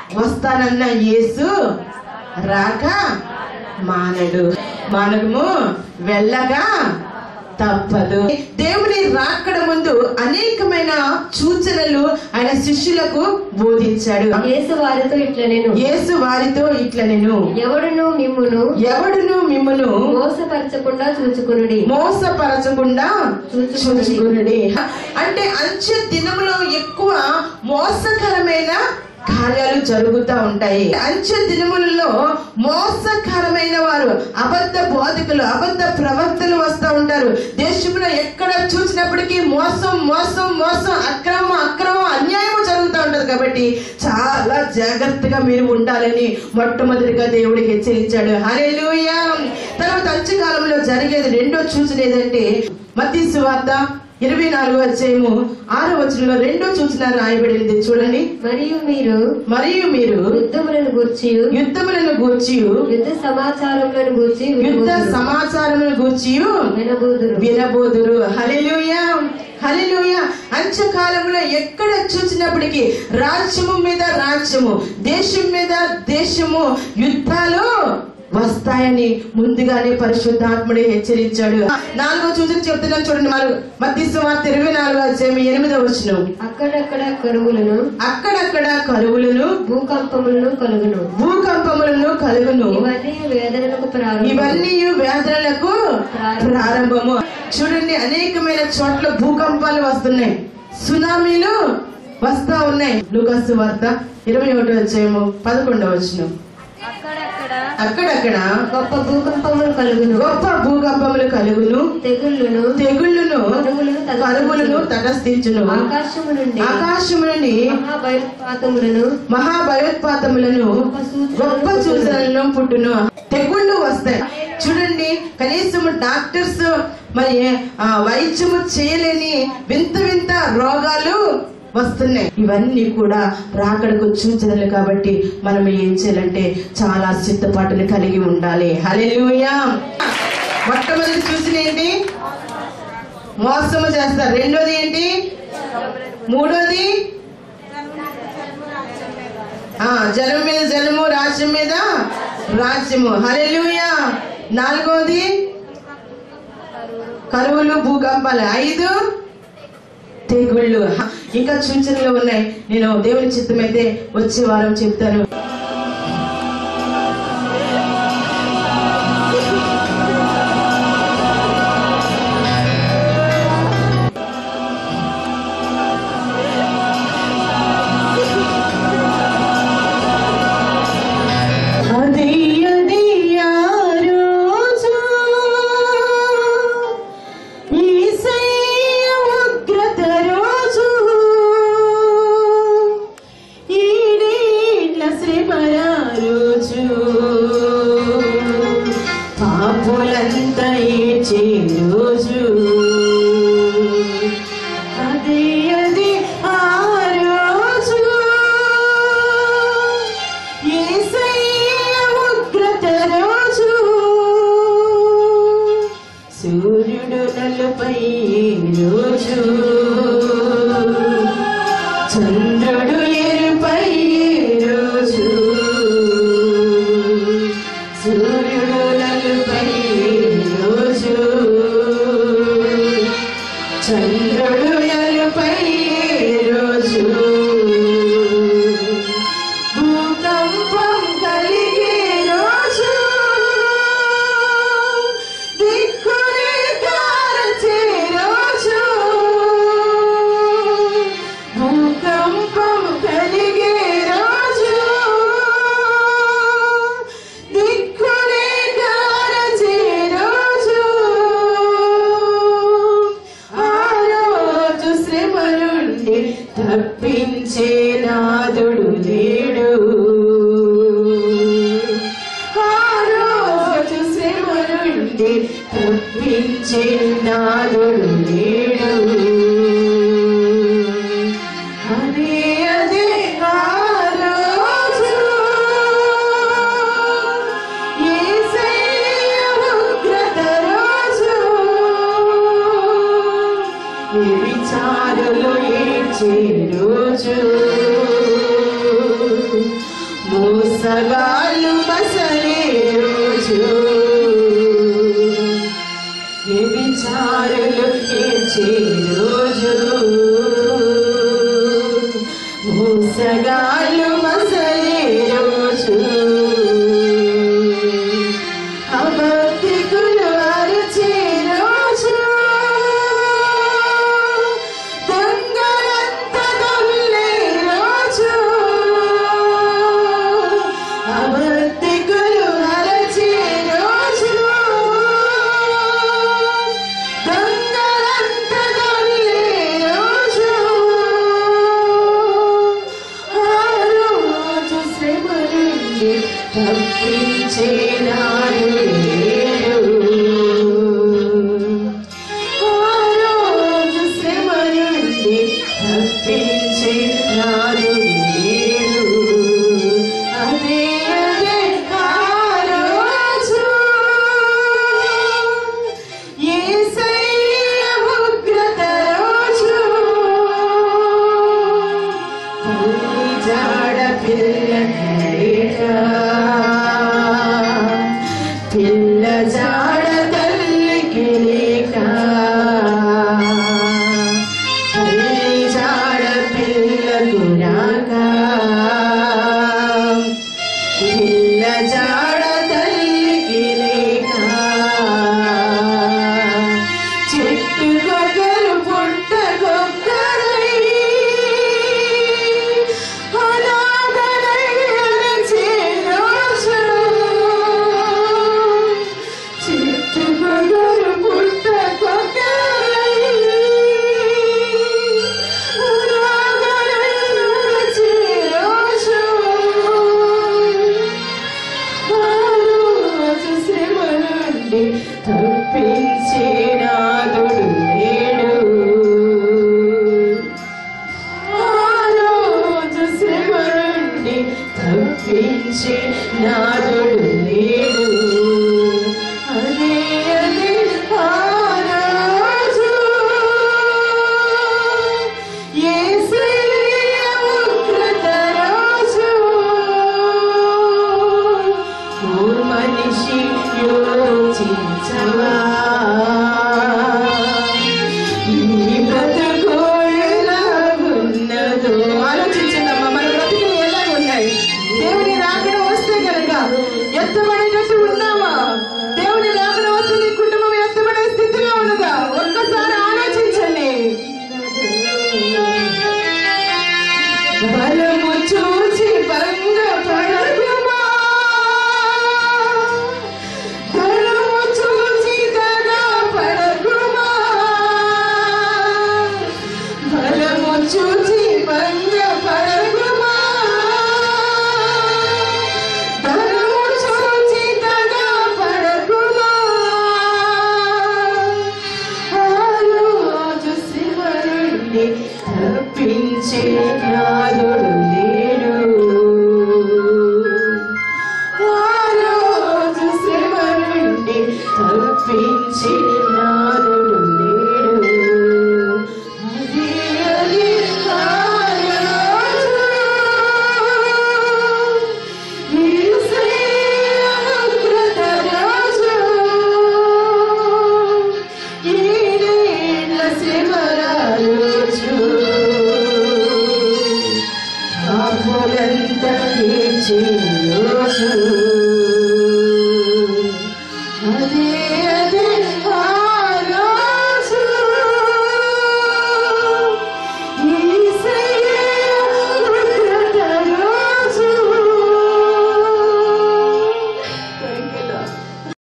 వస్తానన్న యేసు రాక మానడు మానకము వెళ్ళగా తప్పదు దేవుని రాకడ ముందు అనేకమైన సూచనలు ఆయన శిష్యులకు బోధించాడు యేసు వారితో ఇట్లా నేను యేసు వారితో ఇట్ల నేను ఎవడును మిమ్మును ఎవడును మిమ్మును మోసపరచకుండా చూచుకునుడి మోసపరచకుండా చూచుకునుడి. చూచుకునుడి అంటే అంచె దినములో ఎక్కువ మోసకరమైన కార్యాలు జరుగుతూ ఉంటాయి అంచె దినములలో మోసకరమైన వారు అబద్ధ బోధకులు అబద్ధ ప్రవక్తలు వస్తూ ఉంటారు దేశంలో ఎక్కడ చూసినప్పటికీ మోసం మోసం మోసం అక్రమం అక్రమం అన్యాయం జరుగుతూ ఉంటది కాబట్టి చాలా జాగ్రత్తగా మీరు ఉండాలని మొట్టమొదటిగా దేవుడు హెచ్చరించాడు హల్లెలూయా తర్వాత అంత్యకాలంలో జరిగేది రెండో చూసిన ఏదంటే మత్తీ సువార్త ఇరవై నాలుగో అధ్యాయము ఆరో వచనంలో రెండో సూచన రాయబడింది చూడండి మరియు మీరు మరియు మీరు యుద్ధములను గూర్చి యుద్ధములను గూర్చి యుద్ధ సమాచారములను గూర్చి యుద్ధ సమాచారములను గూర్చి వినబోదురు వినబోదురు హల్లెలూయా హల్లెలూయా అంత్యకాలంలో ఎక్కడ చూసినప్పటికీ రాజ్యము మీద రాజ్యము దేశం మీద దేశము యుద్ధాలు వస్తాయని ముందుగానే పరిశుద్ధాత్ముడే హెచ్చరించాడు నాలుగో సూచన చెప్తున్నాను చూడండి నాలుగు మధ్య సుమార్త ఇరవై నాలుగో అధ్యాయం ఎనిమిదో వచ్చిన అక్కడక్కడ కరువులను అక్కడక్కడ కరువులను భూకంపములను కలుగును భూకంపములను కలుగును ఇవన్నీ వేదనలకు ప్రారంభం ఇవన్నీ వేదనలకు ప్రారంభము చూడండి అనేకమైన చోట్ల భూకంపాలు వస్తున్నాయి సునామీలు వస్తా ఉన్నాయి లూకాసు వార్త ఇరవై ఒకటో వచ్చేమో పదకొండవ వచ్చిన అక్కడక్కడ అక్కడక్కడ గొప్ప భూకంపములు కలుగును గొప్ప భూకంపములు కలుగును తెగుళ్ళును తెగుళ్ళును కరువులను కరువులను తటస్థించును ఆకాశము నుండి ఆకాశము నుండి మహాభయోత్పాతములను మహాభయోత్పాతములను గొప్ప సూచనలను పుట్టును తెగుళ్ళు వస్తాయి చూడండి కనీసం డాక్టర్స్ మరి ఆ, వైద్యము చేయలేని వింత వింత రోగాలు వస్తున్నాయి ఇవన్నీ కూడా రాకడకు సూచనలు కాబట్టి మనం ఏం చేయాలంటే చాలా సిద్ధపాటును కలిగి ఉండాలి హల్లెలూయా మొట్టమొదటి చూసిన ఏంటి మోసము చేస్తారు రెండోది ఏంటి మూడోది ఆ జనం మీద జనము రాజ్యం మీద రాజ్యము హల్లెలూయా నాలుగోది కరువులు భూకంపాలు ఐదు తెగుళ్ళు హ, ఇంకా సూచనలు ఉన్నాయి నేను దేవుని చిత్తమైతే వచ్చే వారం చెప్తాను అది అది ఆ రోజు యేసయ్య ఉగ్రత రోజు ఈడేళ్ల శ్రమల రోజు పాపులంతా ఏడ్చే రోజు అది అది ఆ రోజు యేసయ్య ఉగ్రత రోజు సూర్యుడు నలుపై రోజు చంద్రుడు ఎరుపై రోజు సూర్యుడు నలుపై రోజు చంద్రుడు ఎరుపై రోజు భూకంపం కలిగే రోజు దిక్కులే కారచే రోజు భూకంపం కలిగే రోజు దిక్కులే కారచే రోజు ఆ రోజు శ్రమ నుండి తప్పించే నాదుడు లేడు ఆ రోజు శ్రమ నుండి తప్పించే నాదుడు లేడు అదే అదే ఆ రోజు యేసయ్య ఉగ్రత రోజు వ్యభిచారులు ఏడ్చే రోజు మోసగాళ్ళు మసలే రోజు వ్యభిచారులు ఏడ్చే రోజు మోసగాళ్ళు మసలే రోజు అబద్ధికులు అరిచే రోజు దొంగలంత దొల్లే రోజు అబద్ధికులు అరచే రోజు దొంగలంత దొల్లే రోజు ఆ రోజు శ్రమ నుండి తప్పించే నాడు లేడు. ఆ రోజు శ్రమ నుండి తప్పించే నాడు లేడు. అదే అదే ఆ రోజు యేసయ్య ఉగ్రత రోజు తల్లి జాడ పిల్లలేక పిల్ల జాడ తల్లికి లేక తల్లి జాడ పిల్లకు రాక పిల్ల జాడ తల్లికి లేక చెట్టుకొకరు పుట్టకొక్కరై అనాథలై అలచే రోజు. చెట్టుకొకరు పుట్టకొక్కరై అనాథలై అలచే రోజు. రోజు శ్రమ నుండి తప్పించే నాదుడు లేడు ఆ రోజు శ్రమ నుండి తప్పించే నాదుడు లేడు అదే అదే ఆ రోజు యేసయ్య ఉగ్రత రోజు ఓ మనిషి యోచించవా నీ బ్రతుకు ఎలాగున్నదో ఆలోచించండమ్మా మన బ్రతుకులు ఎలాగున్నాయి దేవుని రాకడ వస్తే కనుక ఎత్తబడేటట్టు ఉన్నామా దేవుని రాకడ వస్తే నీ కుటుంబం ఎత్తబడే స్థితిలో ఉన్నదా ఒక్కసారి ఆలోచించండి బలము చూచి భంగపడకుమా బలము చూచి పడకుమా బలము చూచి భంగపడకుమా బలము చూచి పడకుమా రోజు శ్రమ నుండి తప్పించే నాదుడు లేడు ఆ రోజు శ్రమ నుండి తప్పించే నాదుడు లేడు అది అది ఆ రోజు యేసయ్య ఉగ్రత రోజు ఏడేళ్ల శ్రమరాజు పాపులంతా ఏడ్చే రోజు అదే